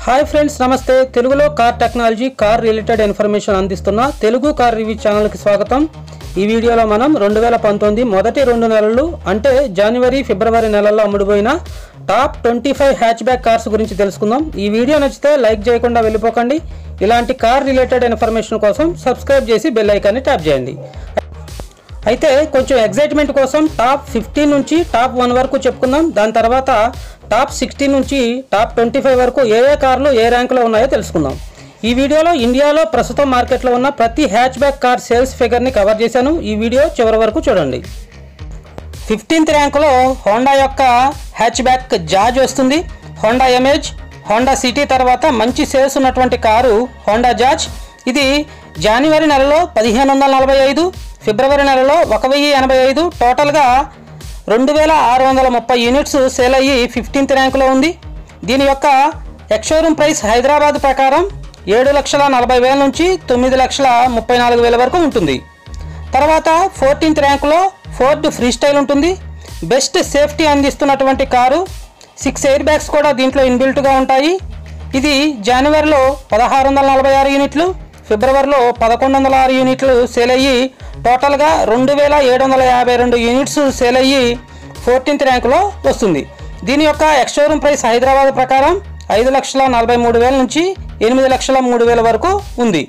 hi friends నమస్తే తెలుగులో car technology car related information అందిస్తున్న తెలుగు కార్ రివ్యూ ఛానల్కి స్వాగతం ఈ వీడియోలో మనం రెండు వేల పంతొమ్మిది మొదటి రెండు నెలలు అంటే జనవరి ఫిబ్రవరి నెలల్లో అమ్ముడుపోయిన top twenty five hatchback cars గురించి తెలుసుకుందాం ఈ వీడియో నచ్చితే లైక్ చేయకుండా వెళ్ళిపోకండి ఇలాంటి కార్ రిలేటెడ్ ఇన్ఫర్మేషన్ కోసం సబ్స్క్రైబ్ చేసి బెల్ ఐకాన్ని ట్యాప్ చేయండి అయితే కొంచెం ఎగ్జైట్మెంట్ కోసం టాప్ ఫిఫ్టీన్ నుంచి టాప్ వన్ వరకు చెప్పుకుందాం దాని తర్వాత టాప్ సిక్స్టీన్ నుంచి టాప్ ట్వంటీ ఫైవ్ వరకు ఏ ఏ కార్లు ఏ ర్యాంకులో ఉన్నాయో తెలుసుకుందాం ఈ వీడియోలో ఇండియాలో ప్రస్తుతం మార్కెట్లో ఉన్న ప్రతి హ్యాచ్ బ్యాక్ కార్ సేల్స్ ఫిగర్ని కవర్ చేశాను ఈ వీడియో చివరి వరకు చూడండి ఫిఫ్టీన్త్ ర్యాంకులో హోండా యొక్క హ్యాచ్ బ్యాక్ జాజ్ వస్తుంది హోండా ఎమేజ్ హోండా సిటీ తర్వాత మంచి సేల్స్ ఉన్నటువంటి కారు హోండా జాజ్ ఇది జనవరి నెలలో పదిహేను వందల నలభై ఐదు ఫిబ్రవరి నెలలో ఒక వెయ్యి ఎనభై ఐదు టోటల్గా రెండు వేల ఆరు వందల ముప్పై యూనిట్స్ సేల్ అయ్యి ఫిఫ్టీన్త్ ర్యాంకులో ఉంది దీని యొక్క ఎక్స్షోరూమ్ ప్రైస్ హైదరాబాద్ ప్రకారం ఏడు లక్షల నలభై వేల నుంచి తొమ్మిది లక్షల ముప్పై నాలుగు వేల వరకు ఉంటుంది తర్వాత ఫోర్టీన్త్ ర్యాంకులో ఫోర్డ్ ఫ్రీ స్టైల్ ఉంటుంది బెస్ట్ సేఫ్టీ అందిస్తున్నటువంటి కారు సిక్స్ ఎయిర్ బ్యాగ్స్ కూడా దీంట్లో ఇన్బిల్ట్గా ఉంటాయి ఇది జనవరిలో పదహారు వందల నలభై ఆరు యూనిట్లు ఫిబ్రవరిలో పదకొండు వందల ఆరు యూనిట్లు సేల్ అయ్యి టోటల్గా రెండు వేల ఏడు వందల యాభై రెండు యూనిట్స్ సేల్ అయ్యి ఫోర్టీన్త్ ర్యాంకులో వస్తుంది దీని యొక్క ఎక్స్షోరూమ్ ప్రైస్ హైదరాబాద్ ప్రకారం ఐదు లక్షల నలభై మూడు వేల నుంచి ఎనిమిది లక్షల మూడు వేల వరకు ఉంది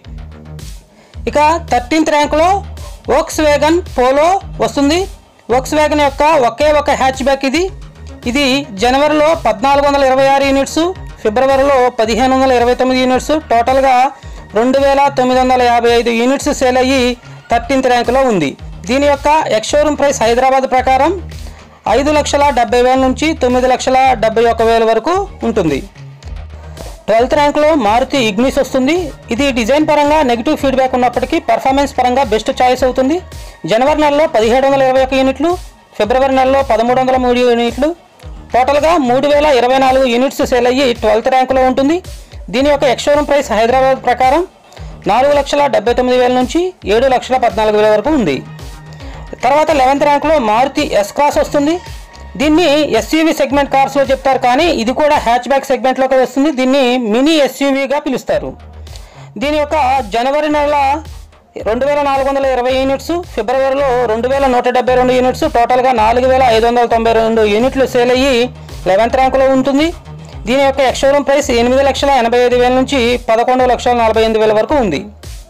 ఇక థర్టీన్త్ ర్యాంకులో వోక్స్ వేగన్ పోలో వస్తుంది వోక్స్ వేగన్ యొక్క ఒకే ఒక హ్యాచ్ బ్యాక్ ఇది ఇది జనవరిలో పద్నాలుగు వందల ఇరవై ఆరు యూనిట్స్ ఫిబ్రవరిలో పదిహేను వందల ఇరవై తొమ్మిది యూనిట్స్ టోటల్గా రెండు వేల తొమ్మిది వందల యాభై ఐదు యూనిట్స్ సేల్ అయ్యి థర్టీన్త్ ర్యాంకులో ఉంది దీని యొక్క ఎక్స్షోరూమ్ ప్రైస్ హైదరాబాద్ ప్రకారం ఐదు లక్షల డెబ్బై వేల నుంచి తొమ్మిది లక్షల డెబ్బై ఒక వేల వరకు ఉంటుంది ట్వెల్త్ ర్యాంక్లో మారుతి ఇగ్నిస్ వస్తుంది ఇది డిజైన్ పరంగా నెగిటివ్ ఫీడ్బ్యాక్ ఉన్నప్పటికీ పర్ఫార్మెన్స్ పరంగా బెస్ట్ చాయిస్ అవుతుంది జనవరి నెలలో పదిహేడు వందల ఇరవై ఒక యూనిట్లు ఫిబ్రవరి నెలలో పదమూడు వందల మూడు యూనిట్లు టోటల్గా మూడు వేల ఇరవై నాలుగు యూనిట్స్ సేల్ అయ్యి ట్వెల్త్ ర్యాంకులో ఉంటుంది దీని యొక్క ఎక్స్షోరూమ్ ప్రైస్ హైదరాబాద్ ప్రకారం నాలుగు లక్షల డెబ్బై తొమ్మిది వేల నుంచి ఏడు లక్షల పద్నాలుగు వేల వరకు ఉంది తర్వాత లెవెన్త్ ర్యాంక్లో మారుతి ఎస్ క్రాస్ వస్తుంది దీన్ని ఎస్యూవీ సెగ్మెంట్ కార్స్లో చెప్తారు కానీ ఇది కూడా హ్యాచ్ బ్యాక్ సెగ్మెంట్లోకి వస్తుంది దీన్ని మినీ ఎస్యూవీగా పిలుస్తారు దీని యొక్క జనవరి నెల రెండు వేల నాలుగు వందల ఇరవై యూనిట్స్ ఫిబ్రవరిలో రెండు వేల నూట డెబ్బై రెండు యూనిట్స్ టోటల్గా నాలుగు వేల ఐదు వందల తొంభై రెండు యూనిట్లు సేల్ అయ్యి లెవెన్త్ ర్యాంకులో ఉంటుంది దీని యొక్క ఎక్స్షోరూమ్ ప్రైస్ ఎనిమిది లక్షల ఎనభై ఐదు వేల నుంచి పదకొండు లక్షల నలభై ఎనిమిది వేల వరకు ఉంది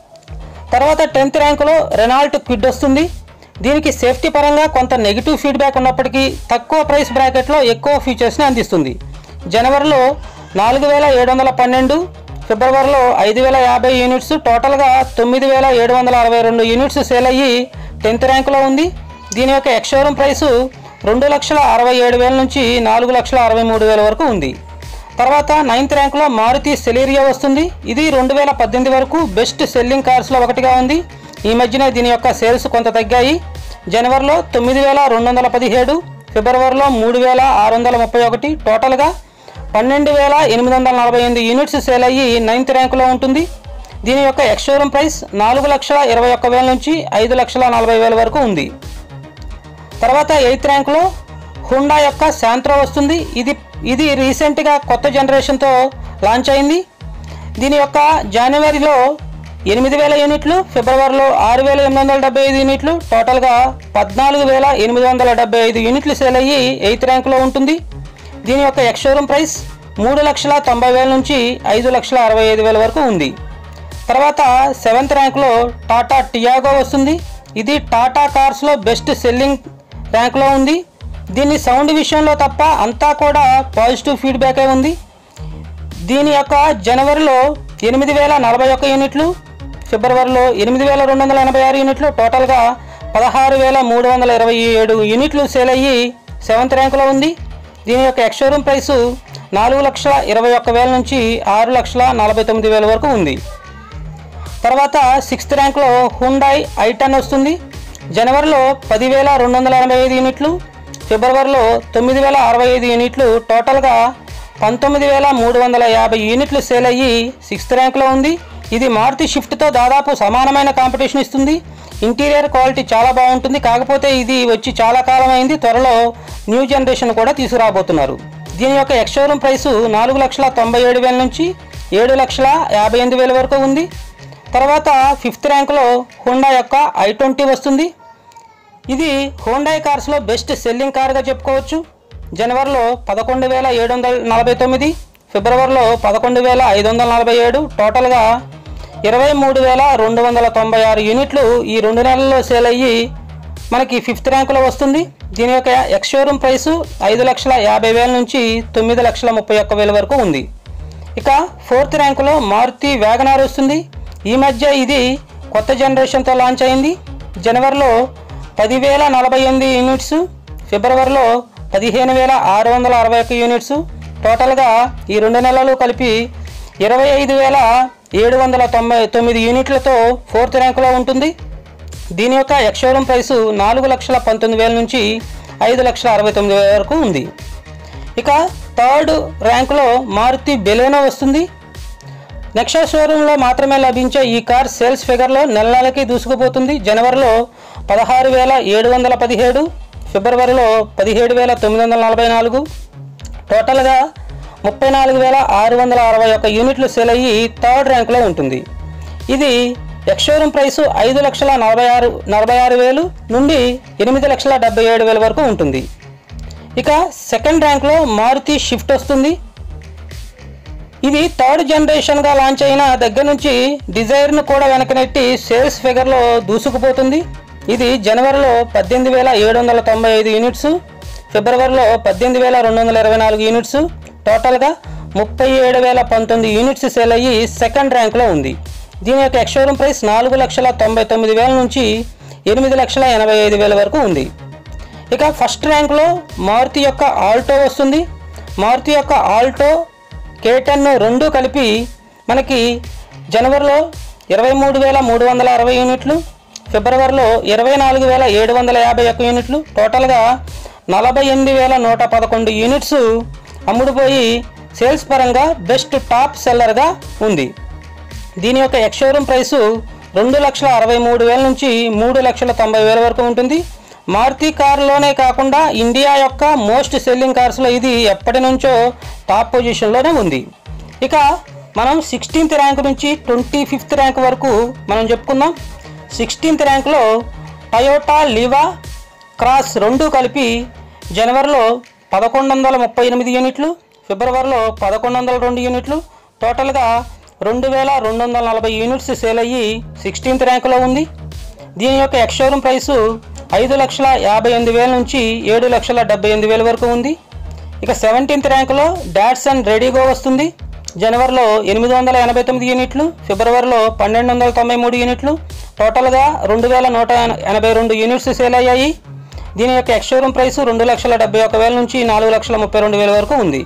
తర్వాత టెన్త్ ర్యాంకులో రెనాల్ట్ క్విడ్ వస్తుంది దీనికి సేఫ్టీ పరంగా కొంత నెగిటివ్ ఫీడ్బ్యాక్ ఉన్నప్పటికీ తక్కువ ప్రైస్ బ్రాకెట్లో ఎక్కువ ఫీచర్స్ని అందిస్తుంది జనవరిలో నాలుగు వేల ఏడు వందల పన్నెండు ఫిబ్రవరిలో ఐదు వేల యాభై యూనిట్స్ టోటల్గా తొమ్మిది వేల ఏడు వందల అరవై రెండు యూనిట్స్ సేల్ అయ్యి టెన్త్ ర్యాంకులో ఉంది దీని యొక్క ఎక్స్షోరూమ్ ప్రైసు రెండు లక్షల అరవై ఏడు వేల నుంచి నాలుగు లక్షల అరవై మూడు వేల వరకు ఉంది తర్వాత నైన్త్ ర్యాంక్లో మారుతి సెలీరియా వస్తుంది ఇది రెండు వేల పద్దెనిమిది వరకు బెస్ట్ సెల్లింగ్ కార్స్లో ఒకటిగా ఉంది ఈ మధ్యన దీని యొక్క సేల్స్ కొంత తగ్గాయి జనవరిలో తొమ్మిది వేల రెండు వందల పదిహేడు ఫిబ్రవరిలో మూడు వేల ఆరు వందల ముప్పై ఒకటి టోటల్గా పన్నెండు వేల ఎనిమిది వందల నలభై ఎనిమిది యూనిట్స్ సేల్ అయ్యి నైన్త్ ర్యాంకులో ఉంటుంది దీని యొక్క ఎక్స్షోరూమ్ ప్రైస్ నాలుగు లక్షల ఇరవై ఒక్క వేల నుంచి ఐదు లక్షల నలభై వేల వరకు ఉంది తర్వాత ఎయిత్ ర్యాంక్లో హుండా యొక్క శాంత్రో వస్తుంది ఇది ఇది రీసెంట్గా కొత్త జనరేషన్తో లాంచ్ అయింది దీని యొక్క జనవరిలో ఎనిమిది వేల యూనిట్లు ఫిబ్రవరిలో ఆరు వేల ఎనిమిది వందల డెబ్బై ఐదు యూనిట్లు టోటల్గా పద్నాలుగు వేల ఎనిమిది వందల డెబ్బై ఐదు యూనిట్లు సేల్ అయ్యి ఎయిత్ ర్యాంక్లో ఉంటుంది దీని యొక్క ఎక్స్షోరూమ్ ప్రైస్ మూడు లక్షల తొంభై వేల నుంచి ఐదు లక్షల అరవై ఐదు వేల వరకు ఉంది తర్వాత సెవెంత్ ర్యాంక్లో టాటా టియాగో వస్తుంది ఇది టాటా కార్స్లో బెస్ట్ సెల్లింగ్ ర్యాంక్లో ఉంది దీని సౌండ్ విషయంలో తప్ప అంతా కూడా పాజిటివ్ ఫీడ్బ్యాకే ఉంది దీని యొక్క జనవరిలో ఎనిమిది వేల నలభై ఒక్క యూనిట్లు ఫిబ్రవరిలో ఎనిమిది వేల రెండు వందల ఎనభై ఆరు యూనిట్లు టోటల్గా పదహారు వేల మూడు వందల ఇరవై ఏడు యూనిట్లు సేల్ అయ్యి సెవెంత్ ర్యాంకులో ఉంది దీని యొక్క ఎక్స్షోరూమ్ ప్రైసు నాలుగు లక్షల ఇరవై ఒక్క వేల నుంచి ఆరు లక్షల నలభై తొమ్మిది వేల వరకు ఉంది తర్వాత సిక్స్త్ ర్యాంక్లో హుండాయ్ ఐటన్ వస్తుంది జనవరిలో పదివేల రెండు వందల ఎనభై ఐదు యూనిట్లు ఫిబ్రవరిలో తొమ్మిది వేల అరవై ఐదు యూనిట్లు టోటల్గా పంతొమ్మిది వేల మూడు వందల యాభై యూనిట్లు సేల్ అయ్యి సిక్స్త్ ర్యాంక్లో ఉంది ఇది మారుతి షిఫ్ట్తో దాదాపు సమానమైన కాంపిటీషన్ ఇస్తుంది ఇంటీరియర్ క్వాలిటీ చాలా బాగుంటుంది కాకపోతే ఇది వచ్చి చాలా కాలం అయింది త్వరలో న్యూ జనరేషన్ కూడా తీసుకురాబోతున్నారు దీని యొక్క ఎక్స్ షోరూమ్ ప్రైసు నాలుగు లక్షల తొంభై ఏడు వేల నుంచి ఏడు లక్షల యాభై ఎనిమిది వేల వరకు ఉంది తర్వాత ఫిఫ్త్ ర్యాంకులో హుండా యొక్క ఐ ట్వంటీ వస్తుంది ఇది హోండాయ్ కార్స్లో బెస్ట్ సెల్లింగ్ కార్గా చెప్పుకోవచ్చు జనవరిలో పదకొండు వేల ఏడు వందల నలభై తొమ్మిది ఫిబ్రవరిలో పదకొండు వేల ఐదు వందల నలభై ఏడు టోటల్గా ఇరవై మూడు వేల రెండు వందల తొంభై ఆరు యూనిట్లు ఈ రెండు నెలల్లో సేల్ అయ్యి మనకి ఫిఫ్త్ ర్యాంకులో వస్తుంది దీని యొక్క ఎక్స్ షోరూమ్ ప్రైసు ఐదు లక్షల యాభై వేల నుంచి తొమ్మిది లక్షల ముప్పై ఒక్క వేల వరకు ఉంది ఇక ఫోర్త్ ర్యాంకులో మారుతి వ్యాగనార్ వస్తుంది ఈ మధ్య ఇది కొత్త జనరేషన్తో లాంచ్ అయింది జనవరిలో పదివేల నలభై ఎనిమిది యూనిట్స్ ఫిబ్రవరిలో పదిహేను వేల ఆరు వందల అరవై ఒక్క యూనిట్స్ టోటల్గా ఈ రెండు నెలలు కలిపి ఇరవై ఐదు వేల ఏడు వందల తొంభై తొమ్మిది యూనిట్లతో ఫోర్త్ ర్యాంకులో ఉంటుంది దీని యొక్క ఎక్స్ షోరూమ్ ప్రైసు నాలుగు లక్షల పంతొమ్మిది వేల నుంచి ఐదు లక్షల అరవై తొమ్మిది వేల వరకు ఉంది ఇక థర్డ్ ర్యాంకులో మారుతి బెలెనో వస్తుంది నెక్సా షోరూంలో మాత్రమే లభించే ఈ కార్ సేల్స్ ఫిగర్లో నెల నెలకి దూసుకుపోతుంది జనవరిలో పదహారు వేల ఏడు వందల పదిహేడు ఫిబ్రవరిలో పదిహేడు వేల తొమ్మిది వందల నలభై నాలుగు టోటల్గా ముప్పై నాలుగు వేల ఆరు వందల అరవై ఒక్క యూనిట్లు సేల్ అయ్యి థర్డ్ ర్యాంకులో ఉంటుంది ఇది ఎక్స్ షోరూమ్ ప్రైసు ఐదు లక్షల నలభై ఆరు నలభై ఆరు వేలు నుండి ఎనిమిది లక్షల డెబ్బై ఏడు వేల వరకు ఉంటుంది ఇక సెకండ్ ర్యాంక్లో మారుతి షిఫ్ట్ వస్తుంది ఇది థర్డ్ జనరేషన్గా లాంచ్ అయిన దగ్గర నుంచి డిజైర్ను కూడా వెనకనెట్టి సేల్స్ ఫిగర్లో దూసుకుపోతుంది ఇది జనవరిలో పద్దెనిమిది వేల ఏడు వందల తొంభై ఐదు యూనిట్స్ ఫిబ్రవరిలో పద్దెనిమిది వేల రెండు వందల ఇరవై నాలుగు యూనిట్స్ టోటల్గా ముప్పై ఏడు వేల పంతొమ్మిది యూనిట్స్ సేల్ అయ్యి సెకండ్ ర్యాంక్లో ఉంది దీని యొక్క ఎక్స్ షోరూమ్ ప్రైస్ నాలుగు లక్షల తొంభై తొమ్మిది వేల నుంచి ఎనిమిది లక్షల ఎనభై ఐదు వేల వరకు ఉంది ఇక ఫస్ట్ ర్యాంక్లో మారుతి యొక్క ఆల్టో వస్తుంది మారుతి యొక్క ఆల్టో కే టెన్ రెండు కలిపి మనకి జనవరిలో ఇరవై మూడు వేల మూడు వందల అరవై యూనిట్లు ఫిబ్రవరిలో ఇరవై నాలుగు వేల ఏడు వందల యాభై ఒక్క యూనిట్లు టోటల్గా నలభై ఎనిమిది వేల నూట పదకొండు యూనిట్స్ అమ్ముడుపోయి సేల్స్ పరంగా బెస్ట్ టాప్ సెల్లర్గా ఉంది దీని యొక్క ఎక్స్ షోరూమ్ ప్రైసు రెండు లక్షల అరవై మూడు వేల నుంచి మూడు లక్షల తొంభై వేల వరకు ఉంటుంది మారుతి కార్లోనే కాకుండా ఇండియా యొక్క మోస్ట్ సెల్లింగ్ కార్స్లో ఇది ఎప్పటి నుంచో టాప్ పొజిషన్లోనే ఉంది ఇక మనం సిక్స్టీన్త్ ర్యాంక్ నుంచి ట్వంటీ ఫిఫ్త్ ర్యాంక్ వరకు మనం చెప్పుకుందాం సిక్స్టీన్త్ ర్యాంక్లో టయోటా లివా క్రాస్ రెండు కలిపి జనవరిలో పదకొండు వందల ముప్పై ఎనిమిది యూనిట్లు ఫిబ్రవరిలో పదకొండు వందల రెండు యూనిట్లు టోటల్గా రెండు వేల రెండు వందల నలభై యూనిట్స్ సేల్ అయ్యి సిక్స్టీన్త్ ర్యాంకులో ఉంది దీని యొక్క ఎక్స్ షోరూమ్ ప్రైసు ఐదు లక్షల యాభై ఎనిమిది వేల నుంచి ఏడు లక్షల డెబ్బై ఎనిమిది వేల వరకు ఉంది ఇక సెవెంటీన్త్ ర్యాంకులో డాట్సన్ రెడీగో వస్తుంది జనవరిలో ఎనిమిది వందల ఎనభై తొమ్మిది యూనిట్లు ఫిబ్రవరిలో పన్నెండు వందల తొంభై మూడు యూనిట్లు టోటల్గా రెండు వేల నూట ఎనభై రెండు యూనిట్స్ సేల్ అయ్యాయి దీని యొక్క ఎక్స్ షోరూమ్ ప్రైస్ రెండు లక్షల డెబ్బై ఒక వేల నుంచి నాలుగు లక్షల ముప్పై రెండు వేల వరకు ఉంది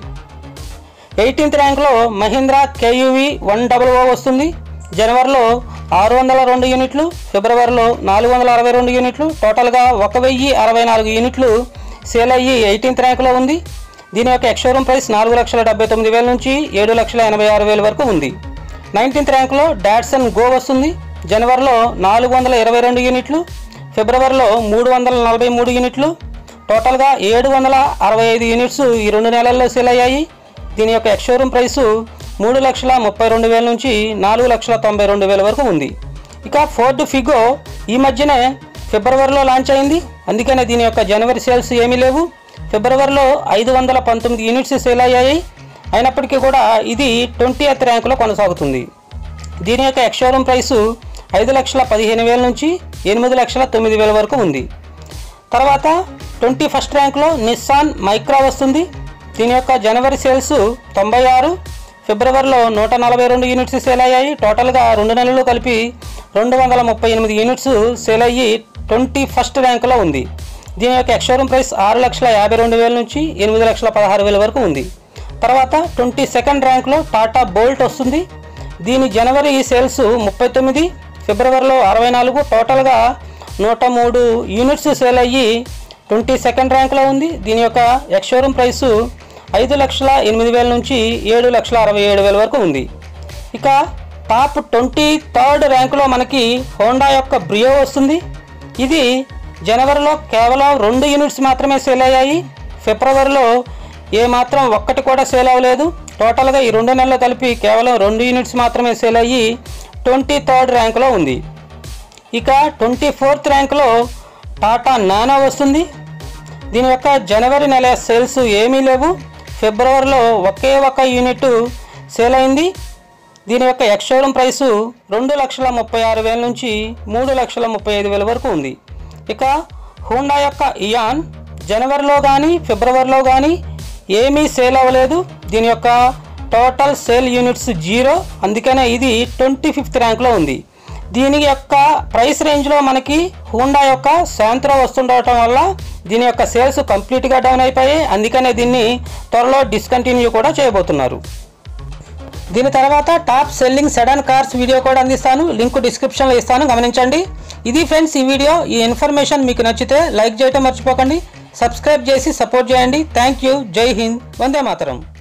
ఎయిటీన్త్ ర్యాంక్లో Mahindra KUV one double O వస్తుంది జనవరిలో ఆరు వందల రెండు యూనిట్లు ఫిబ్రవరిలో నాలుగు వందల అరవై రెండు యూనిట్లు టోటల్గా ఒక వెయ్యి అరవై నాలుగు యూనిట్లు సేల్ అయ్యి ఎయిటీన్త్ ర్యాంక్లో ఉంది దీని యొక్క ఎక్స్ షోరూమ్ ప్రైస్ నాలుగు లక్షల డెబ్బై తొమ్మిది వేల నుంచి ఏడు లక్షల ఎనభై ఆరు వేల వరకు ఉంది నైన్టీన్త్ ర్యాంక్లో డాట్సన్ గో వస్తుంది జనవరిలో నాలుగు వందల ఇరవై రెండు యూనిట్లు ఫిబ్రవరిలో మూడు వందల నలభై మూడు యూనిట్లు టోటల్గా ఏడు వందల అరవై ఐదు యూనిట్స్ ఈ రెండు నెలల్లో సేల్ అయ్యాయి దీని యొక్క ఎక్స్ షోరూమ్ ప్రైసు మూడు లక్షల ముప్పై రెండు వేల నుంచి నాలుగు లక్షల తొంభై రెండు వేల వరకు ఉంది ఇక ఫోర్డ్ ఫిగో ఈ మధ్యనే ఫిబ్రవరిలో లాంచ్ అయింది అందుకనే దీని యొక్క జనవరి సేల్స్ ఏమీ లేవు ఫిబ్రవరిలో ఐదు వందల పంతొమ్మిది యూనిట్స్ సేల్ అయ్యాయి అయినప్పటికీ కూడా ఇది ట్వంటీ ఎత్ ర్యాంకులో కొనసాగుతుంది దీని యొక్క ఎక్స్ షోరూమ్ ప్రైసు ఐదు లక్షల పదిహేను వేల నుంచి ఎనిమిది లక్షల తొమ్మిది వేల వరకు ఉంది తర్వాత ట్వంటీ ఫస్ట్ ర్యాంక్లో నిస్సాన్ మైక్రా వస్తుంది దీని యొక్క జనవరి సేల్స్ తొంభై ఆరు ఫిబ్రవరిలో నూట నలభై రెండు యూనిట్స్ సేల్ అయ్యాయి టోటల్గా రెండు నెలలు కలిపి రెండు వందల ముప్పై ఎనిమిది యూనిట్స్ సేల్ అయ్యి ట్వంటీ ఫస్ట్ ర్యాంకులో ఉంది దీని యొక్క ఎక్స్షోరూమ్ ప్రైస్ ఆరు లక్షల యాభై రెండు వేల నుంచి ఎనిమిది లక్షల పదహారు వేల వరకు ఉంది తర్వాత ట్వంటీ సెకండ్ ర్యాంక్లో టాటా బోల్ట్ వస్తుంది దీని జనవరి సేల్స్ ముప్పై తొమ్మిది ఫిబ్రవరిలో అరవై నాలుగు టోటల్గా నూట మూడు యూనిట్స్ సేల్ అయ్యి ట్వంటీ సెకండ్ ర్యాంక్లో ఉంది దీని యొక్క ఎక్స్ షోరూమ్ ప్రైసు ఐదు లక్షల ఎనిమిది వేల నుంచి ఏడు లక్షల అరవై ఏడు వేల వరకు ఉంది ఇక టాప్ ట్వంటీ థర్డ్ ర్యాంకులో మనకి హోండా యొక్క బ్రియో వస్తుంది ఇది జనవరిలో కేవలం రెండు యూనిట్స్ మాత్రమే సేల్ అయ్యాయి ఫిబ్రవరిలో ఏ మాత్రం ఒక్కటి కూడా సేల్ అవ్వలేదు టోటల్గా ఈ రెండు నెలలు కలిపి కేవలం రెండు యూనిట్స్ మాత్రమే సేల్ అయ్యి ట్వంటీ థర్డ్ ర్యాంకులో ఉంది ఇక ట్వంటీ ఫోర్త్ ర్యాంకులో టాటా నానో వస్తుంది దీని యొక్క జనవరి నెల సేల్స్ ఏమీ లేవు ఫిబ్రవరిలో ఒకే ఒక యూనిట్ సేల్ అయింది దీని యొక్క ఎక్స్ షోరూమ్ ప్రైసు రెండు లక్షల ముప్పై ఆరు వేల నుంచి మూడు లక్షల ముప్పై ఐదు వేల వరకు ఉంది ఇక హోండా యొక్క ఇయాన్ జనవరిలో కానీ ఫిబ్రవరిలో కానీ ఏమీ సేల్ అవ్వలేదు దీని యొక్క టోటల్ సేల్ యూనిట్స్ జీరో అందుకనే ఇది ట్వంటీ ఫిఫ్త్ ర్యాంక్లో ఉంది దీని యొక్క ప్రైస్ రేంజ్లో మనకి హోండా యొక్క శాంత్రో వస్తుండటం వల్ల దీని యొక్క సేల్స్ కంప్లీట్గా డౌన్ అయిపోయాయి అందుకనే దీన్ని త్వరలో డిస్కంటిన్యూ కూడా చేయబోతున్నారు దీని తర్వాత top selling sedan cars video కూడా అందిస్తాను లింక్ డిస్క్రిప్షన్లో ఇస్తాను గమనించండి ఇది ఫ్రెండ్స్ ఈ వీడియో ఈ ఇన్ఫర్మేషన్ మీకు నచ్చితే లైక్ చేయటం మర్చిపోకండి సబ్స్క్రైబ్ చేసి సపోర్ట్ చేయండి థ్యాంక్ యూ జై హింద్ వందే మాతరం